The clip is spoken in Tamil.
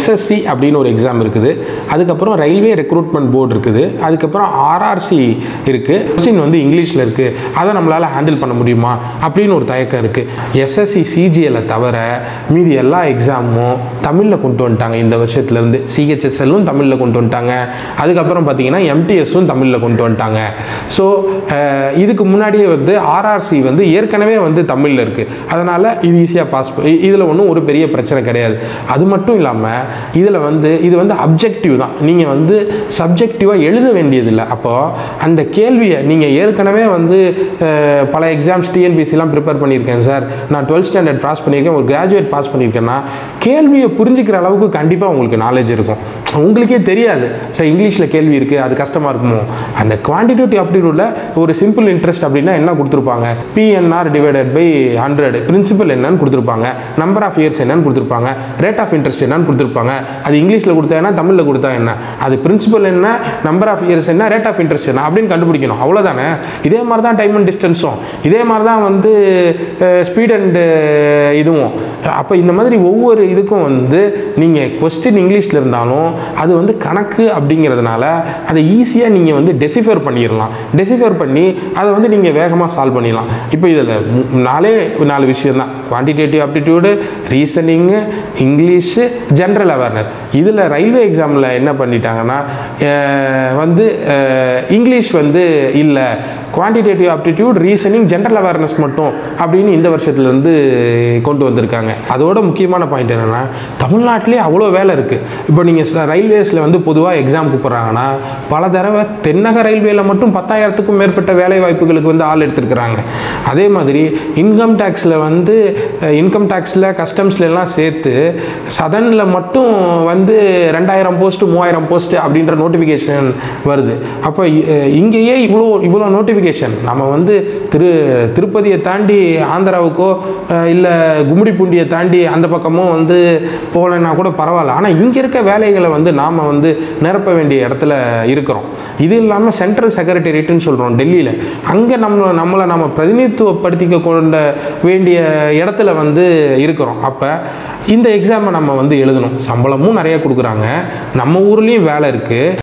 எஸ்எஸ்சி அப்படின்னு ஒரு எக்ஸாம் இருக்குது அதுக்கப்புறம் ரயில்வே ரெக்ரூட்மெண்ட் போர்டு இருக்குது அதுக்கப்புறம் ஆர்ஆர்சி இருக்குது கொஸ்டின் வந்து இங்கிலீஷில் இருக்குது அதை நம்மளால் ஹேண்டில் பண்ண முடியுமா அப்படின்னு ஒரு தயக்கம் இருக்குது எஸ்எஸ்சி சிஜிஎல்லை தவிர மீதி எல்லா எக்ஸாமும் தமிழில் கொண்டு வந்துட்டாங்க இந்த வருஷத்துலேருந்து சிஹெச்எஸ்எல்லும் தமிழில் கொண்டு வந்துட்டாங்க அதுக்கப்புறம் பார்த்தீங்கன்னா எம்டிஎஸும் தமிழில் கொண்டு வந்துட்டாங்க ஸோ இதுக்கு முன்னாடியே வந்து ஆர்ஆர்சி வந்து ஏற்கனவே வந்து தமிழில் இருக்குது அதனால் இது ஈஸியாக பாஸ் இதில் ஒன்றும் ஒரு பெரிய பிரச்சனை கிடையாது அது மட்டும் இல்லாமல் இதில் வந்து இது வந்து அப்ஜெக்டிவ் தான் நீங்கள் வந்து சப்ஜெக்டிவாக எழுத வேண்டியதில்லை அப்போது அந்த கேள்வியை நீங்கள் ஏற்கனவே வந்து அஹ், பல எக்ஸாம்ஸ் டிஎன்பிசிலாம் ப்ரிப்பேர் பண்ணியிருக்கேன் சார் நான் டுவெல்த் ஸ்டாண்டர்ட் பாஸ் பண்ணியிருக்கேன் ஒரு கிராஜுவேட் பாஸ் பண்ணியிருக்கேன்னா கேள்வியை புரிஞ்சுக்கிற அளவுக்கு கண்டிப்பாக உங்களுக்கு நாலேஜ் இருக்கும் உங்களுக்கே தெரியாது சார் இங்கிலீஷில் கேள்வி இருக்குது அது கஷ்டமாக இருக்குமோ அந்த குவான்டிடேட்டிவ் ஆப்டிடியூடில் ஒரு சிம்பிள் இன்ட்ரெஸ்ட் அப்படின்னா என்ன கொடுத்துருப்பாங்க PNR divided by hundred principal என்னன்னு கொடுத்துருப்பாங்க நம்பர் ஆஃப் இயர்ஸ் என்னன்னு கொடுத்துருப்பாங்க ரேட் ஆஃப் இன்ட்ரெஸ்ட் என்னன்னு கொடுத்துருப்பாங்க அது இங்கிலீஷில் கொடுத்தா என்ன தமிழில் கொடுத்தா என்ன அது பிரின்சிபல் என்ன நம்பர் ஆஃப் இயர்ஸ் என்ன ரேட் ஆஃப் இன்ட்ரெஸ்ட் என்ன அப்படின்னு கண்டுபிடிக்கணும் அவ்வளோதானே இதே மாதிரி தான் டைம் அண்ட் டிஸ்டன்ஸும் இதே மாதிரி தான் வந்து ஸ்பீட் அண்டு இதுவும் அப்போ இந்த மாதிரி ஒவ்வொரு இதுக்கும் வந்து நீங்கள் கொஸ்டின் இங்கிலீஷில் இருந்தாலும் அது வந்து கணக்கு அப்படிங்கிறதுனால அதை ஈஸியாக நீங்கள் வந்து டெசிஃபர் பண்ணிடலாம் டெசிஃபர் பண்ணி அதை வந்து நீங்கள் வேகமாக சால்வ் பண்ணிடலாம் இப்போ இதில் நாலே நாலு விஷயம் தான் quantitative aptitude reasoning English general awareness இதில் ரயில்வே எக்ஸாமில் என்ன பண்ணிட்டாங்கன்னா அஹ், வந்து அஹ், இங்கிலீஷ் வந்து இல்லை quantitative aptitude reasoning general awareness மட்டும் அப்படின்னு இந்த வருஷத்துலேருந்து கொண்டு வந்திருக்காங்க அதோட முக்கியமான பாயிண்ட் என்னென்னா தமிழ்நாட்டிலே அவ்வளோ வேலை இருக்குது இப்போ நீங்கள் ரயில்வேஸில் வந்து பொதுவாக எக்ஸாம் கூப்பிட்றாங்கன்னா பல தடவை தென்னக ரயில்வேல மட்டும் பத்தாயிரத்துக்கும் மேற்பட்ட வேலை வாய்ப்புகளுக்கு வந்து ஆள் எடுத்திருக்கிறாங்க அதே மாதிரி இன்கம் டேக்ஸில் வந்து இன்கம் டேக்ஸில் கஸ்டம்ஸ்ல எல்லாம் சேர்த்து சதனில் மட்டும் வந்து ரெண்டாயிரம் போஸ்ட்டு மூவாயிரம் போஸ்ட்டு அப்படின்ற நோட்டிஃபிகேஷன் வருது அப்போ இ- இங்கேயே இவ்வளோ இவ்வளோ நோட்டிஃபிகேஷன் நம்ம வந்து திரு திருப்பதியை தாண்டி ஆந்திராவுக்கோ இல்லை கும்மிடிப்பூண்டியை தாண்டி அந்த பக்கமோ வந்து போகலைன்னா கூட பரவாயில்ல ஆனால் இங்கே இருக்க வேலைகளை வந்து நாம் வந்து நிரப்ப வேண்டிய இடத்துல இருக்கிறோம் இது இல்லாமல் சென்ட்ரல் செக்ரட்டரியேட்டுன்னு சொல்கிறோம் டெல்லியில் அங்கே நம்ம நம்மளை நம்ம பிரதிநிதித்துவப்படுத்திக்க கொண்ட வேண்டிய இடத்துல வந்து இருக்கிறோம் அப்போ இந்த எக்ஸாமை நம்ம வந்து எழுதணும் சம்பளமும் நிறைய கொடுக்குறாங்க நம்ம ஊர்லேயும் வேலை இருக்குது